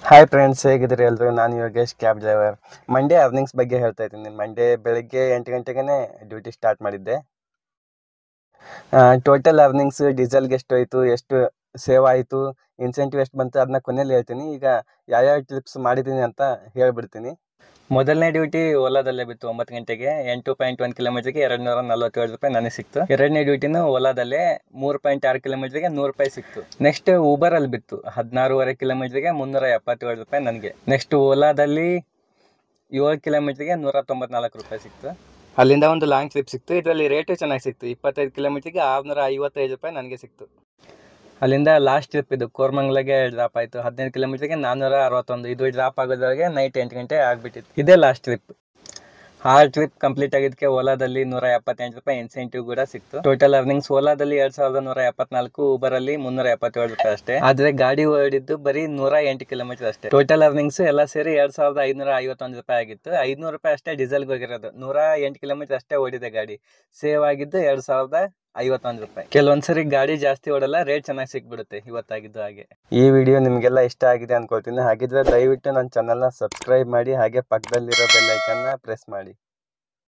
hi friends ಹೇಗಿದ್ದೀರಿ ಎಲ್ಲರೂ ನಾನು Yogesh cab driver Monday earnings ಬಗ್ಗೆ ಹೇಳ್ತಾ ಇದ್ದೀನಿ ಮಂಡೇ ಬೆಳಗ್ಗೆ ಎಂಟು ಗಂಟೆಗೆ ಡ್ಯೂಟಿ ಸ್ಟಾರ್ಟ್ ಮಾಡಿದ್ದೆ ಟೋಟಲ್ ಅರ್ನಿಂಗ್ಸ್ ಡೀಸೆಲ್ಗೆ ಎಷ್ಟು ಹೋಯಿತು ಎಷ್ಟು ಸೇವ್ ಆಯಿತು ಇನ್ಸೆಂಟಿವ್ ಎಷ್ಟು ಬಂತು ಅದನ್ನ ಕೊನೆಯಲ್ಲಿ ಹೇಳ್ತೀನಿ ಈಗ ಯಾವ್ಯಾವ ಟ್ರಿಪ್ಸ್ ಮಾಡಿದ್ದೀನಿ ಅಂತ ಹೇಳ್ಬಿಡ್ತೀನಿ ಮೊದಲನೇ ಡ್ಯೂಟಿ ಓಲಾದಲ್ಲೇ ಬಿತ್ತು ಒಂಬತ್ತು ಗಂಟೆಗೆ ಎಂಟು ಪಾಯಿಂಟ್ ಒಂದು ಕಿಲೋಮೀಟರ್ಗೆ ಎರಡು ನೂರ ನಲ್ವತ್ತೇಳು ರೂಪಾಯಿ ನನಗೆ ಸಿಕ್ತು ಎರಡನೇ ಡ್ಯೂಟಿನೂ ಓಲಾದಲ್ಲೇ ಮೂರು ಪಾಯಿಂಟ್ ಆರು ಕಿಲೋಮೀಟರ್ಗೆ ನೂರು ರೂಪಾಯಿ ಸಿಕ್ತು ನೆಕ್ಸ್ಟ್ ಊಬರಲ್ಲಿ ಬಿತ್ತು ಹದಿನಾರೂವರೆ ಕಿಲೋಮೀಟರ್ಗೆ ಮುನ್ನೂರ ಎಪ್ಪತ್ತೇಳು ರೂಪಾಯಿ ನನಗೆ ನೆಕ್ಸ್ಟ್ ಓಲಾದಲ್ಲಿ ಏಳು ಕಿಲೋಮೀಟರ್ಗೆ ನೂರ ತೊಂಬತ್ನಾಲ್ಕು ರೂಪಾಯಿ ಸಿಕ್ತು ಅಲ್ಲಿಂದ ಒಂದು ಲಾಂಗ್ ಟ್ರಿಪ್ ಸಿಕ್ತು ಇದರಲ್ಲಿ ರೇಟು ಚೆನ್ನಾಗಿ ಸಿಕ್ತು ಇಪ್ಪತ್ತೈದು ಕಿಲೋಮೀಟರ್ಗೆ ಆರುನೂರ ಐವತ್ತೈದು ರೂಪಾಯಿ ನನಗೆ ಸಿಕ್ತು ಅಲ್ಲಿಂದ ಲಾಸ್ಟ್ ಟ್ರಿಪ್ ಇದು ಕೋರ್ಮಂಗ್ಲಾಗೆ ಡ್ರಾಪ್ ಆಯಿತು ಹದಿನೈದು ಕಿಲೋಮೀಟರ್ಗೆ ನಾನ್ನೂರ ಅರವತ್ತೊಂದು ಇದು ಡ್ರಾಪ್ ಆಗೋದ್ರೊಳಗೆ ನೈಟ್ ಎಂಟು ಗಂಟೆ ಆಗಿಬಿಟ್ಟಿತ್ತು ಇದೇ ಲಾಸ್ಟ್ ಟ್ರಿಪ್ ಆ ಟ್ರಿಪ್ ಕಂಪ್ಲೀಟ್ ಆಗಿದ್ದಕ್ಕೆ ಓಲಾದಲ್ಲಿ ನೂರ ಎಪ್ಪತ್ತೆಂಟು ರೂಪಾಯಿ ಇನ್ಸೆಂಟಿವ್ ಕೂಡ ಸಿಕ್ತು ಟೋಟಲ್ ಅರ್ನಿಂಗ್ಸ್ ಓಲಾದಲ್ಲಿ ಎರಡ್ ಸಾವಿರದ ನೂರ ಎಪ್ಪತ್ನಾಲ್ಕು ಊಬರಲ್ಲಿ ಮುನ್ನೂರ ಎಪ್ಪತ್ತೇಳು ರೂಪಾಯಿ ಅಷ್ಟೇ ಆದ್ರೆ ಗಾಡಿ ಓಡಿದ್ದು ಬರೀ ನೂರ ಎಂಟು ಕಿಲೋಮೀಟರ್ ಅಷ್ಟೇ ಟೋಟಲ್ ಅರ್ನಿಂಗ್ಸ್ ಎಲ್ಲ ಸೇರಿ ಎರಡ್ ಸಾವಿರದ ಐನೂರ ಐವತ್ತೊಂದು ರೂಪಾಯಿ ಆಗಿತ್ತು ಐನೂರು ರೂಪಾಯಿ ಅಷ್ಟೇ ಡೀಸೆಲ್ಗೆ ಹೋಗಿರೋದು ನೂರ ಎಂಟು ಕಿಲೋಮೀಟರ್ ಅಷ್ಟೇ ಓಡಿದೆ ಗಾಡಿ ಸೇವ್ ಆಗಿದ್ದು ಎರಡ್ ಸಾವಿರದ ಐವತ್ತೊಂದು ರೂಪಾಯಿ ಕೆಲವೊಂದ್ಸರಿ ಗಾಡಿ ಜಾಸ್ತಿ ಓಡಲ್ಲ ರೇಟ್ ಚೆನ್ನಾಗಿ ಸಿಕ್ಬಿಡುತ್ತೆ ಇವತ್ತಾಗಿದ್ದು ಹಾಗೆ ಈ ವಿಡಿಯೋ ನಿಮಗೆಲ್ಲ ಇಷ್ಟ ಆಗಿದೆ ಅನ್ಕೊಳ್ತೀನಿ ಹಾಗಿದ್ರೆ ದಯವಿಟ್ಟು ನನ್ನ ಚಾನಲ್ನ ಸಬ್ಸ್ಕ್ರೈಬ್ ಮಾಡಿ ಹಾಗೆ ಪಕ್ಕದಲ್ಲಿರೋ ಬೆಲ್ ಐಕನ್ನ ಪ್ರೆಸ್ ಮಾಡಿ